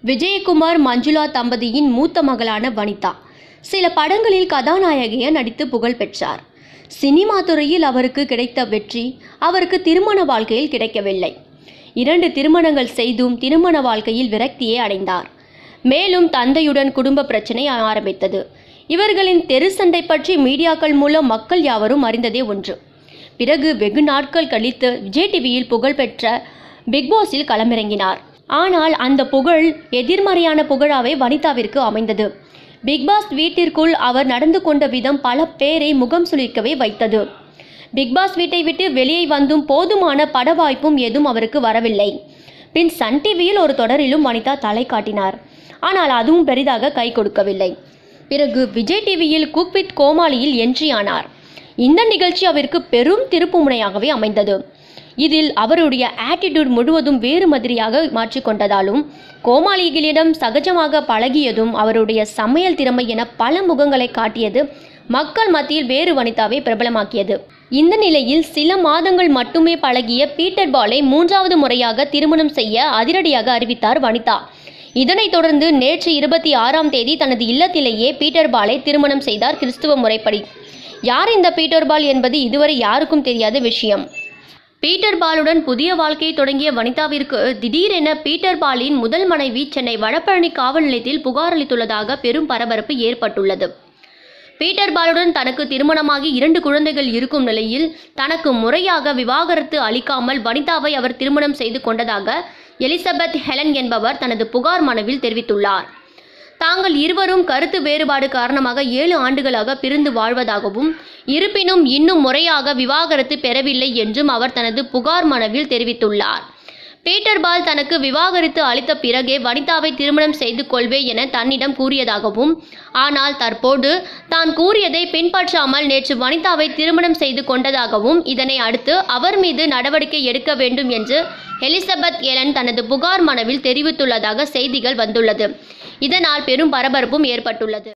விஜயகுமார் மஞ்சுளா தம்பதியின் மூத்த மகளான வனிதா சில படங்களில் கதாநாயகியாக நடித்து புகழ் பெற்றார் சினிமா துறையில் அவருக்கு கிடைத்த வெற்றி அவருக்கு திருமண வாழ்க்கையில் கிடைக்கவில்லை இரண்டு திருமணங்கள் செய்தும் திருமண வாழ்க்கையில் விரக்தியை அடைந்தார் மேலும் தந்தையுடன் குடும்ப பிரச்சனை ஆரம்பித்தது இவர்களின் தெரு சண்டை பற்றி மீடியாக்கள் மூலம் மக்கள் யாவரும் அறிந்ததே ஒன்று பிறகு வெகு நாட்கள் கழித்து விஜய் டிவியில் புகழ்பெற்ற பிக்பாஸில் களமிறங்கினார் ஆனால் அந்த புகழ் எதிர்மறையான புகழாவே வனிதாவிற்கு அமைந்தது பிக்பாஸ் வீட்டிற்குள் அவர் நடந்து கொண்ட விதம் பல பேரை முகம் சுளிக்கவே வைத்தது பிக்பாஸ் வீட்டை விட்டு வெளியே வந்தும் போதுமான பட வாய்ப்பும் எதுவும் அவருக்கு வரவில்லை பின் சன் டிவியில் ஒரு தொடரிலும் வனிதா தலை காட்டினார் ஆனால் அதுவும் பெரிதாக கை கொடுக்கவில்லை பிறகு விஜய் டிவியில் குக் வித் கோமாளியில் என்ட்ரி ஆனார் இந்த நிகழ்ச்சி அவருக்கு பெரும் திருப்புமுனையாகவே அமைந்தது இதில் அவருடைய ஆட்டிடியூட் முழுவதும் வேறு மாதிரியாக மாற்றிக்கொண்டதாலும் கோமாளிகளிடம் சகஜமாக பழகியதும் அவருடைய சமையல் திறமை என பல முகங்களை காட்டியது மக்கள் மத்தியில் வேறு வனிதாவை பிரபலமாக்கியது இந்த நிலையில் சில மாதங்கள் மட்டுமே பழகிய பீட்டர் பாலை மூன்றாவது முறையாக திருமணம் செய்ய அதிரடியாக அறிவித்தார் வனிதா இதனைத் தொடர்ந்து நேற்று இருபத்தி ஆறாம் தேதி தனது இல்லத்திலேயே பீட்டர் பாலை திருமணம் செய்தார் கிறிஸ்துவ முறைப்படி யார் இந்த பீட்டர் பால் என்பது இதுவரை யாருக்கும் தெரியாத விஷயம் பீட்டர் பாலுடன் புதிய வாழ்க்கையை தொடங்கிய வனிதாவிற்கு திடீரென பீட்டர் பாலின் முதல் மனைவி சென்னை வடபழனி காவல் நிலையத்தில் புகார் அளித்துள்ளதாக பெரும் பரபரப்பு ஏற்பட்டுள்ளது பீட்டர் பாலுடன் தனக்கு திருமணமாகி இரண்டு குழந்தைகள் இருக்கும் நிலையில் தனக்கு முறையாக விவாகரத்து அளிக்காமல் வனிதாவை அவர் திருமணம் செய்து கொண்டதாக எலிசபெத் ஹெலன் என்பவர் தனது புகார் மனுவில் தெரிவித்துள்ளார் தாங்கள் இருவரும் கருத்து வேறுபாடு காரணமாக ஏழு ஆண்டுகளாக பிரிந்து வாழ்வதாகவும் இருப்பினும் இன்னும் முறையாக விவாகரத்து பெறவில்லை என்றும் அவர் தனது புகார் மனுவில் தெரிவித்துள்ளார் பீட்டர் பால் தனக்கு விவாகரத்து அளித்த பிறகே வனிதாவை திருமணம் செய்து கொள்வே என தன்னிடம் கூறியதாகவும் ஆனால் தற்போது தான் கூறியதை பின்பற்றாமல் நேற்று வனிதாவை திருமணம் செய்து கொண்டதாகவும் இதனை அடுத்து அவர் மீது நடவடிக்கை எடுக்க வேண்டும் என்று எலிசபெத் எலன் தனது புகார் மனுவில் தெரிவித்துள்ளதாக செய்திகள் வந்துள்ளது இதனால் பெரும் பரபரப்பும் ஏற்பட்டுள்ளது